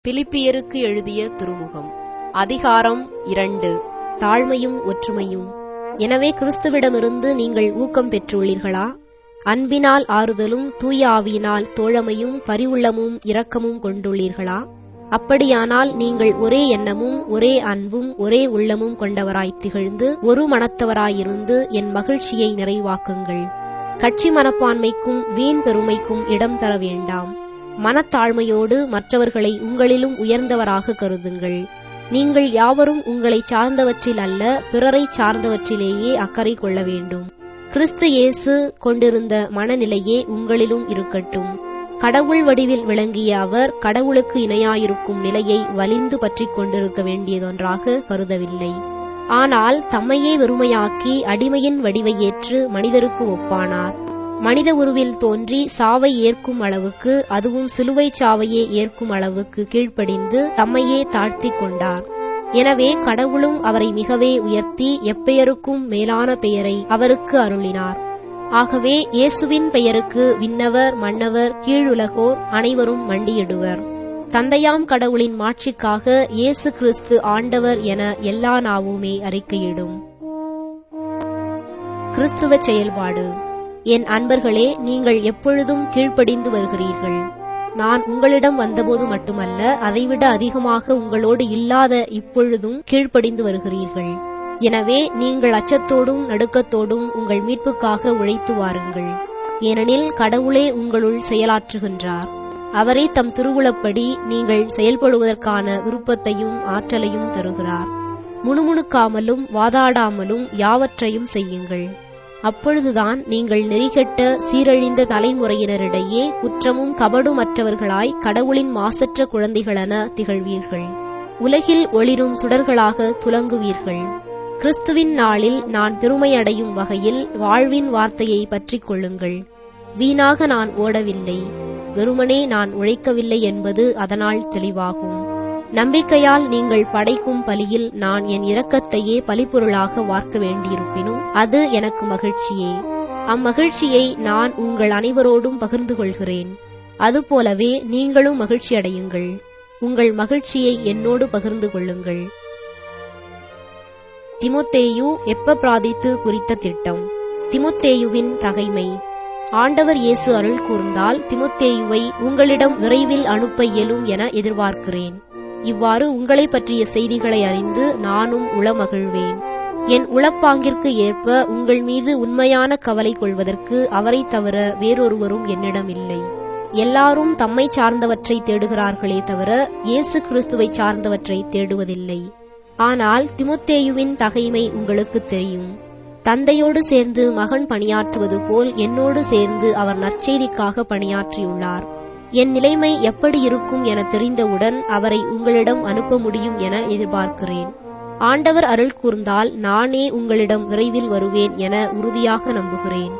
பிலிப்பியருக்கு எழுதிய திருமுகம் அதிகாரம் இரண்டு தாழ்மையும் ஒற்றுமையும் எனவே கிறிஸ்துவிடமிருந்து நீங்கள் ஊக்கம் பெற்றுள்ளீர்களா அன்பினால் ஆறுதலும் தூய ஆவியினால் தோழமையும் பரிவுள்ளமும் இரக்கமும் கொண்டுள்ளீர்களா அப்படியானால் நீங்கள் ஒரே எண்ணமும் ஒரே அன்பும் ஒரே உள்ளமும் கொண்டவராய் திகழ்ந்து ஒரு மனத்தவராயிருந்து என் மகிழ்ச்சியை நிறைவாக்குங்கள் கட்சி மனப்பான்மைக்கும் வீண் பெருமைக்கும் இடம் தர வேண்டாம் மனத்தாழ்மையோடு மற்றவர்களை உங்களிலும் உயர்ந்தவராக கருதுங்கள் நீங்கள் யாவரும் உங்களை சார்ந்தவற்றில் அல்ல பிறரை சார்ந்தவற்றிலேயே அக்கறை கொள்ள வேண்டும் கிறிஸ்து இயேசு கொண்டிருந்த மனநிலையே உங்களிலும் இருக்கட்டும் கடவுள் வடிவில் விளங்கிய அவர் கடவுளுக்கு இணையாயிருக்கும் நிலையை வலிந்து பற்றிக் கொண்டிருக்க வேண்டியதொன்றாக கருதவில்லை ஆனால் தம்மையே வெறுமையாக்கி அடிமையின் வடிவை ஏற்று மனிதருக்கு ஒப்பானார் மனித உருவில் தோன்றி சாவை ஏற்கும் அளவுக்கு அதுவும் சிலுவை சாவையே ஏற்கும் அளவுக்கு கீழ்ப்படிந்து தம்மையே தாழ்த்திக் கொண்டார் எனவே கடவுளும் அவரை மிகவே உயர்த்தி எப்பெயருக்கும் மேலான பெயரை அவருக்கு அருளினார் ஆகவே இயேசுவின் பெயருக்கு விண்ணவர் மன்னவர் கீழுலகோர் அனைவரும் மண்டியிடுவர் தந்தையாம் கடவுளின் மாட்சிக்காக இயேசு கிறிஸ்து ஆண்டவர் என எல்லா நாவுமே அறிக்கையிடும் கிறிஸ்துவ செயல்பாடு என் அன்பர்களே நீங்கள் எப்பொழுதும் கீழ்ப்படிந்து வருகிறீர்கள் நான் உங்களிடம் வந்தபோது மட்டுமல்ல அதைவிட அதிகமாக உங்களோடு இல்லாத இப்பொழுதும் கீழ்ப்படிந்து வருகிறீர்கள் எனவே நீங்கள் அச்சத்தோடும் நடுக்கத்தோடும் உங்கள் மீட்புக்காக உழைத்து வாருங்கள் ஏனெனில் கடவுளே உங்களுள் செயலாற்றுகின்றார் அவரே தம் திருவுளப்படி நீங்கள் செயல்படுவதற்கான விருப்பத்தையும் ஆற்றலையும் தருகிறார் முணுமுணுக்காமலும் வாதாடாமலும் யாவற்றையும் செய்யுங்கள் அப்பொழுதுதான் நீங்கள் நெறிகெட்ட சீரழிந்த தலைமுறையினரிடையே குற்றமும் கபடுமற்றவர்களாய் கடவுளின் மாசற்ற குழந்தைகளென திகழ்வீர்கள் உலகில் ஒளிரும் சுடர்களாக துலங்குவீர்கள் கிறிஸ்துவின் நாளில் நான் பெருமையடையும் வகையில் வாழ்வின் வார்த்தையை பற்றிக் கொள்ளுங்கள் வீணாக நான் ஓடவில்லை வெறுமனே நான் உழைக்கவில்லை என்பது அதனால் தெளிவாகும் நம்பிக்கையால் நீங்கள் படைக்கும் பலியில் நான் என் இரக்கத்தையே பலிப்பொருளாக வார்க்க வேண்டியிருப்பினும் அது எனக்கு மகிழ்ச்சியே அம்மகிழ்ச்சியை நான் உங்கள் அனைவரோடும் பகிர்ந்து கொள்கிறேன் அதுபோலவே நீங்களும் மகிழ்ச்சியடையுங்கள் உங்கள் மகிழ்ச்சியை என்னோடு பகிர்ந்து கொள்ளுங்கள் திமுத்தேயு எப்ப பிராதித்து குறித்த திட்டம் திமுத்தேயுவின் தகைமை ஆண்டவர் இயேசு அருள் கூர்ந்தால் திமுத்தேயுவை உங்களிடம் விரைவில் அனுப்ப இயலும் என எதிர்பார்க்கிறேன் இவ்வாறு உங்களை பற்றிய செய்திகளை அறிந்து நானும் உளமகிழ்வேன் என் உளப்பாங்கிற்கு ஏற்ப உங்கள் மீது உண்மையான கவலை கொள்வதற்கு அவரை தவிர வேறொருவரும் என்னிடம் இல்லை எல்லாரும் தம்மை சார்ந்தவற்றை தேடுகிறார்களே தவிர இயேசு கிறிஸ்துவை சார்ந்தவற்றை தேடுவதில்லை ஆனால் திமுத்தேயுவின் தகைமை உங்களுக்கு தெரியும் தந்தையோடு சேர்ந்து மகன் பணியாற்றுவது போல் என்னோடு சேர்ந்து அவர் நற்செய்திக்காக பணியாற்றியுள்ளார் என் நிலைமை எப்படி இருக்கும் என தெரிந்தவுடன் அவரை உங்களிடம் அனுப்ப முடியும் என எதிர்பார்க்கிறேன் ஆண்டவர் அருள் கூர்ந்தால் நானே உங்களிடம் விரைவில் வருவேன் என உறுதியாக நம்புகிறேன்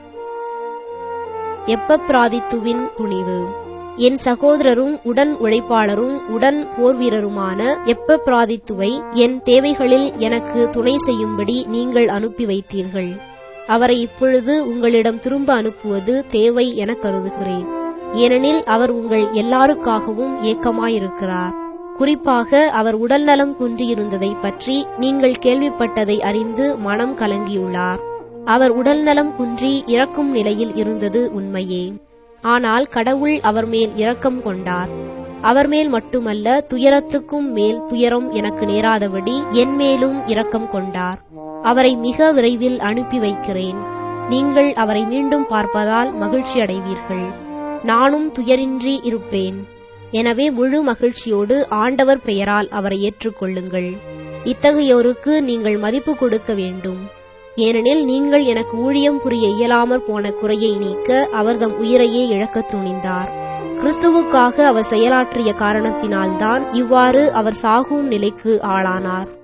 எப்ப பிராதித்துவின் துணிவு என் சகோதரரும் உடன் உழைப்பாளரும் உடன் போர் வீரருமான எப்ப பிராதித்துவை என் தேவைகளில் எனக்கு துணை செய்யும்படி நீங்கள் அனுப்பி வைத்தீர்கள் அவரை இப்பொழுது உங்களிடம் திரும்ப அனுப்புவது தேவை என கருதுகிறேன் ஏனெனில் அவர் உங்கள் எல்லாருக்காகவும் ஏக்கமாயிருக்கிறார் குறிப்பாக அவர் உடல்நலம் குன்றியிருந்ததை பற்றி நீங்கள் கேள்விப்பட்டதை அறிந்து மனம் கலங்கியுள்ளார் அவர் உடல்நலம் குன்றி இறக்கும் நிலையில் இருந்தது உண்மையே ஆனால் கடவுள் அவர் மேல் இரக்கம் கொண்டார் அவர் மேல் மட்டுமல்ல துயரத்துக்கும் மேல் துயரம் எனக்கு நேராதபடி என் மேலும் இரக்கம் கொண்டார் அவரை மிக விரைவில் அனுப்பி வைக்கிறேன் நீங்கள் அவரை மீண்டும் பார்ப்பதால் மகிழ்ச்சி அடைவீர்கள் நானும் துயரின்றி இருப்பேன் எனவே முழு மகிழ்ச்சியோடு ஆண்டவர் பெயரால் அவரை ஏற்றுக்கொள்ளுங்கள் இத்தகையோருக்கு நீங்கள் மதிப்பு கொடுக்க வேண்டும் ஏனெனில் நீங்கள் எனக்கு ஊழியம் புரிய இயலாமற் போன குறையை நீக்க அவர் தம் உயிரையே இழக்கத் துணிந்தார் கிறிஸ்துவுக்காக அவர் செயலாற்றிய காரணத்தினால்தான் இவ்வாறு அவர் சாகும் நிலைக்கு ஆளானார்